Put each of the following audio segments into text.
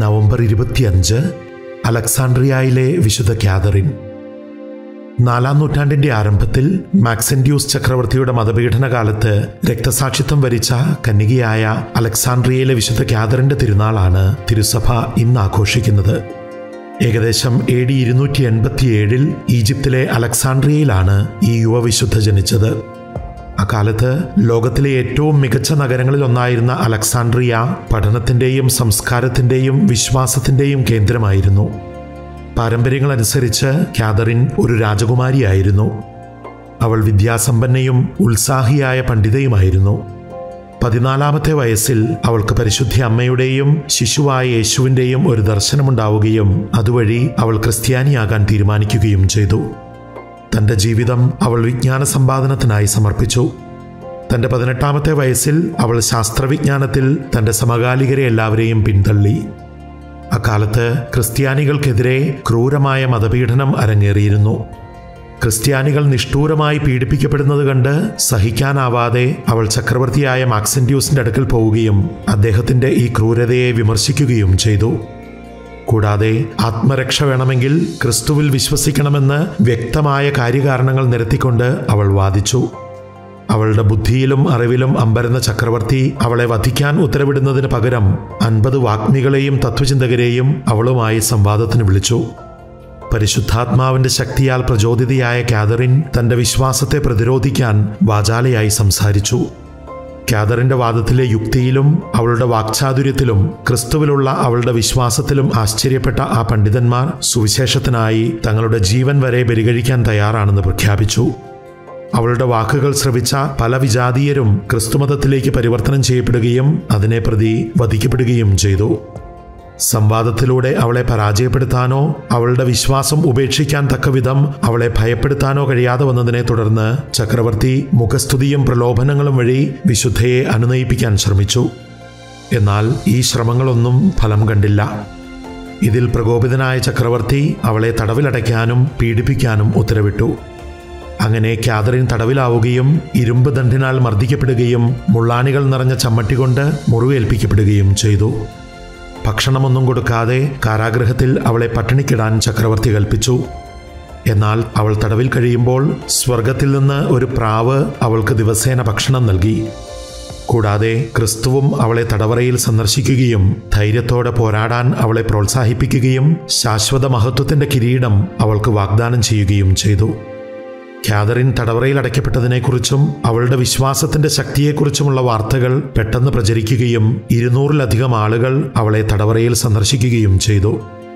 November ഇരുപത്തിയഞ്ച് അലക്സാണ്ട്രിയയിലെ വിശുദ്ധ Catherine നാലാം നൂറ്റാണ്ടിന്റെ ആരംഭത്തിൽ മാക്സെന്റ്യൂസ് ചക്രവർത്തിയുടെ മതപീഠന കാലത്ത് രക്തസാക്ഷിത്വം വരിച്ച കന്യകയായ അലക്സാണ്ട്രിയയിലെ വിശുദ്ധ കാതറിന്റെ തിരുനാളാണ് തിരുസഭ ഇന്ന് ആഘോഷിക്കുന്നത് ഏകദേശം എ ഡി ഇരുന്നൂറ്റി എൺപത്തിയേഴിൽ ഈജിപ്തിലെ അലക്സാണ്ട്രിയയിലാണ് ഈ യുവവിശുദ്ധ ജനിച്ചത് അക്കാലത്ത് ലോകത്തിലെ ഏറ്റവും മികച്ച നഗരങ്ങളിൽ ഒന്നായിരുന്ന അലക്സാണ്ട്രിയ പഠനത്തിൻ്റെയും സംസ്കാരത്തിൻ്റെയും വിശ്വാസത്തിൻ്റെയും കേന്ദ്രമായിരുന്നു പാരമ്പര്യങ്ങളനുസരിച്ച് കാതറിൻ ഒരു രാജകുമാരിയായിരുന്നു അവൾ വിദ്യാസമ്പന്നയും ഉത്സാഹിയായ പണ്ഡിതയുമായിരുന്നു പതിനാലാമത്തെ വയസ്സിൽ അവൾക്ക് പരിശുദ്ധ അമ്മയുടെയും ശിശുവായ യേശുവിൻ്റെയും ഒരു ദർശനമുണ്ടാവുകയും അതുവഴി അവൾ ക്രിസ്ത്യാനിയാകാൻ തീരുമാനിക്കുകയും ചെയ്തു തൻ്റെ ജീവിതം അവൾ വിജ്ഞാന സമ്പാദനത്തിനായി സമർപ്പിച്ചു തൻ്റെ പതിനെട്ടാമത്തെ വയസ്സിൽ അവൾ ശാസ്ത്രവിജ്ഞാനത്തിൽ തൻ്റെ സമകാലികരെ എല്ലാവരെയും പിന്തള്ളി അക്കാലത്ത് ക്രിസ്ത്യാനികൾക്കെതിരെ ക്രൂരമായ മതപീഡനം അരങ്ങേറിയിരുന്നു ക്രിസ്ത്യാനികൾ നിഷ്ഠൂരമായി പീഡിപ്പിക്കപ്പെടുന്നത് കണ്ട് സഹിക്കാനാവാതെ അവൾ ചക്രവർത്തിയായ മാക്സെന്റ്യൂസിന്റെ അടുക്കൽ പോവുകയും അദ്ദേഹത്തിന്റെ ഈ ക്രൂരതയെ വിമർശിക്കുകയും ചെയ്തു കൂടാതെ ആത്മരക്ഷ വേണമെങ്കിൽ ക്രിസ്തുവിൽ വിശ്വസിക്കണമെന്ന് വ്യക്തമായ കാര്യകാരണങ്ങൾ നിരത്തിക്കൊണ്ട് അവൾ വാദിച്ചു അവളുടെ ബുദ്ധിയിലും അറിവിലും അമ്പരന്ന ചക്രവർത്തി അവളെ വധിക്കാൻ ഉത്തരവിടുന്നതിന് പകരം അൻപത് വാഗ്മികളെയും തത്വചിന്തകരെയും അവളുമായി സംവാദത്തിന് വിളിച്ചു പരിശുദ്ധാത്മാവിന്റെ ശക്തിയാൽ പ്രചോദിതയായ കാതറിൻ തന്റെ വിശ്വാസത്തെ പ്രതിരോധിക്കാൻ വാചാലയായി സംസാരിച്ചു കാതറിന്റെ വാദത്തിലെ യുക്തിയിലും അവളുടെ വാക്ചാതുര്യത്തിലും ക്രിസ്തുവിലുള്ള അവളുടെ വിശ്വാസത്തിലും ആശ്ചര്യപ്പെട്ട ആ പണ്ഡിതന്മാർ സുവിശേഷത്തിനായി തങ്ങളുടെ ജീവൻ വരെ ബലികഴിക്കാൻ തയ്യാറാണെന്ന് പ്രഖ്യാപിച്ചു അവളുടെ വാക്കുകൾ ശ്രവിച്ച പല വിജാതീയരും ക്രിസ്തുമതത്തിലേക്ക് പരിവർത്തനം ചെയ്യപ്പെടുകയും അതിനെ പ്രതി വധിക്കപ്പെടുകയും ചെയ്തു സംവാദത്തിലൂടെ അവളെ പരാജയപ്പെടുത്താനോ അവളുടെ വിശ്വാസം ഉപേക്ഷിക്കാൻ തക്കവിധം അവളെ ഭയപ്പെടുത്താനോ കഴിയാതെ വന്നതിനെ തുടർന്ന് ചക്രവർത്തി മുഖസ്തുതിയും പ്രലോഭനങ്ങളും വഴി വിശുദ്ധയെ അനുനയിപ്പിക്കാൻ ശ്രമിച്ചു എന്നാൽ ഈ ശ്രമങ്ങളൊന്നും ഫലം കണ്ടില്ല ഇതിൽ പ്രകോപിതനായ ചക്രവർത്തി അവളെ തടവിലടയ്ക്കാനും പീഡിപ്പിക്കാനും ഉത്തരവിട്ടു അങ്ങനെ കാതറിൻ തടവിലാവുകയും ഇരുമ്പ് ദണ്ഡിനാൽ മർദ്ദിക്കപ്പെടുകയും മുള്ളാണികൾ നിറഞ്ഞ ചമ്മട്ടി കൊണ്ട് മുറിവേൽപ്പിക്കപ്പെടുകയും ചെയ്തു ഭക്ഷണമൊന്നും കൊടുക്കാതെ കാരാഗൃഹത്തിൽ അവളെ പട്ടിണിക്കിടാൻ ചക്രവർത്തി കൽപ്പിച്ചു എന്നാൽ അവൾ തടവിൽ കഴിയുമ്പോൾ സ്വർഗത്തിൽ നിന്ന് ഒരു പ്രാവ് അവൾക്ക് ദിവസേന ഭക്ഷണം നൽകി കൂടാതെ ക്രിസ്തുവും അവളെ തടവറയിൽ സന്ദർശിക്കുകയും ധൈര്യത്തോടെ പോരാടാൻ അവളെ പ്രോത്സാഹിപ്പിക്കുകയും ശാശ്വത മഹത്വത്തിന്റെ കിരീടം അവൾക്ക് വാഗ്ദാനം ചെയ്യുകയും ചെയ്തു കാതറിൻ തടവറയിൽ അടയ്ക്കപ്പെട്ടതിനെക്കുറിച്ചും അവളുടെ വിശ്വാസത്തിന്റെ ശക്തിയെക്കുറിച്ചുമുള്ള വാർത്തകൾ പെട്ടെന്ന് പ്രചരിക്കുകയും ഇരുന്നൂറിലധികം ആളുകൾ അവളെ തടവറയിൽ സന്ദർശിക്കുകയും ചെയ്തു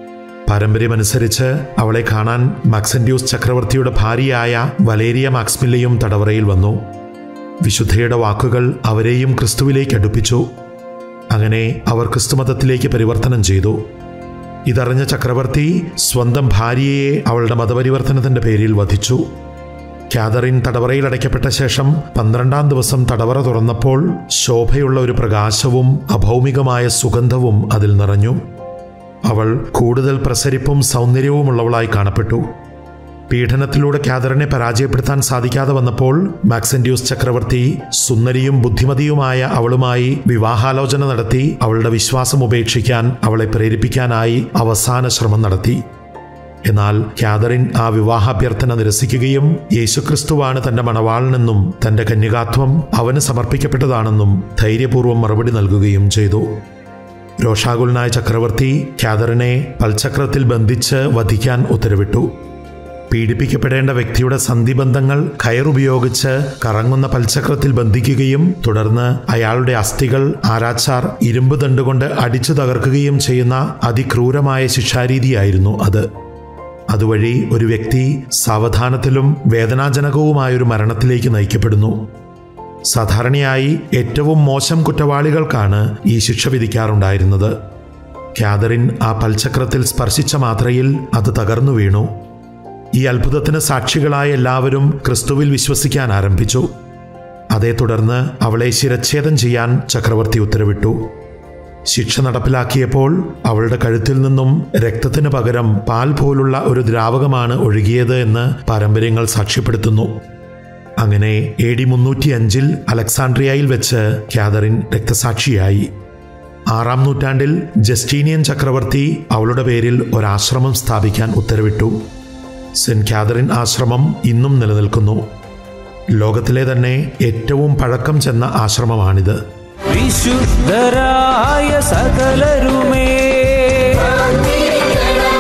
പാരമ്പര്യമനുസരിച്ച് അവളെ കാണാൻ മാക്സെന്റ്യൂസ് ചക്രവർത്തിയുടെ ഭാര്യയായ വലേരിയ മാക്സ്മില്ലയും തടവറയിൽ വന്നു വിശുദ്ധയുടെ വാക്കുകൾ അവരെയും ക്രിസ്തുവിലേക്ക് അടുപ്പിച്ചു അങ്ങനെ അവർ ക്രിസ്തുമതത്തിലേക്ക് പരിവർത്തനം ചെയ്തു ഇതറിഞ്ഞ ചക്രവർത്തി സ്വന്തം ഭാര്യയെ അവളുടെ മതപരിവർത്തനത്തിന്റെ പേരിൽ വധിച്ചു കാതറിൻ തടവറയിൽ അടയ്ക്കപ്പെട്ട ശേഷം പന്ത്രണ്ടാം ദിവസം തടവറ തുറന്നപ്പോൾ ശോഭയുള്ള ഒരു പ്രകാശവും അഭൗമികമായ സുഗന്ധവും അതിൽ നിറഞ്ഞു അവൾ കൂടുതൽ പ്രസരിപ്പും സൗന്ദര്യവുമുള്ളവളായി കാണപ്പെട്ടു പീഡനത്തിലൂടെ കാതറിനെ പരാജയപ്പെടുത്താൻ സാധിക്കാതെ വന്നപ്പോൾ മാക്സെന്റ്യൂസ് ചക്രവർത്തി സുന്ദരിയും ബുദ്ധിമതിയുമായ അവളുമായി വിവാഹാലോചന നടത്തി അവളുടെ വിശ്വാസം ഉപേക്ഷിക്കാൻ അവളെ പ്രേരിപ്പിക്കാനായി അവസാന ശ്രമം നടത്തി എന്നാൽ കാതറിൻ ആ വിവാഹാഭ്യർത്ഥന നിരസിക്കുകയും യേശുക്രിസ്തുവാണ് തന്റെ മണവാളനെന്നും തന്റെ കന്യകാത്വം അവന് സമർപ്പിക്കപ്പെട്ടതാണെന്നും ധൈര്യപൂർവ്വം മറുപടി നൽകുകയും ചെയ്തു രോഷാകുലനായ ചക്രവർത്തി കാതറിനെ പൽചക്രത്തിൽ ബന്ധിച്ച് വധിക്കാൻ ഉത്തരവിട്ടു പീഡിപ്പിക്കപ്പെടേണ്ട വ്യക്തിയുടെ സന്ധിബന്ധങ്ങൾ കയറുപയോഗിച്ച് കറങ്ങുന്ന പൽചക്രത്തിൽ ബന്ധിക്കുകയും തുടർന്ന് അയാളുടെ അസ്ഥികൾ ആരാച്ചാർ ഇരുമ്പ് ദണ്ടുകൊണ്ട് അടിച്ചു തകർക്കുകയും ചെയ്യുന്ന അതിക്രൂരമായ ശിക്ഷാരീതിയായിരുന്നു അത് അതുവഴി ഒരു വ്യക്തി സാവധാനത്തിലും വേദനാജനകവുമായൊരു മരണത്തിലേക്ക് നയിക്കപ്പെടുന്നു സാധാരണയായി ഏറ്റവും മോശം കുറ്റവാളികൾക്കാണ് ഈ ശിക്ഷ വിധിക്കാറുണ്ടായിരുന്നത് കാതറിൻ ആ പൽചക്രത്തിൽ സ്പർശിച്ച മാത്രയിൽ അത് തകർന്നു വീണു ഈ അത്ഭുതത്തിന് സാക്ഷികളായ എല്ലാവരും ക്രിസ്തുവിൽ വിശ്വസിക്കാൻ ആരംഭിച്ചു അതേ തുടർന്ന് അവളെ ശിരച്ഛേദം ചെയ്യാൻ ചക്രവർത്തി ഉത്തരവിട്ടു ശിക്ഷ നടപ്പിലാക്കിയപ്പോൾ അവളുടെ കഴുത്തിൽ നിന്നും രക്തത്തിന് പകരം പാൽ പോലുള്ള ഒരു ദ്രാവകമാണ് ഒഴുകിയത് എന്ന് പാരമ്പര്യങ്ങൾ സാക്ഷ്യപ്പെടുത്തുന്നു അങ്ങനെ എ ഡി മുന്നൂറ്റി അഞ്ചിൽ അലക്സാണ്ട്രിയയിൽ വെച്ച് കാതറിൻ രക്തസാക്ഷിയായി ആറാം നൂറ്റാണ്ടിൽ ജസ്റ്റീനിയൻ ചക്രവർത്തി അവളുടെ പേരിൽ ഒരാശ്രമം സ്ഥാപിക്കാൻ ഉത്തരവിട്ടു സെന്റ് കാതറിൻ ആശ്രമം ഇന്നും നിലനിൽക്കുന്നു ലോകത്തിലെ തന്നെ ഏറ്റവും പഴക്കം ചെന്ന ആശ്രമമാണിത് വിശുദ്ധരായ സകലരുമേ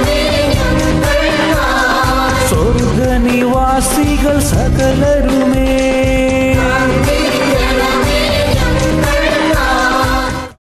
സ്വർഗനിവാസികൾ സകലരുമേ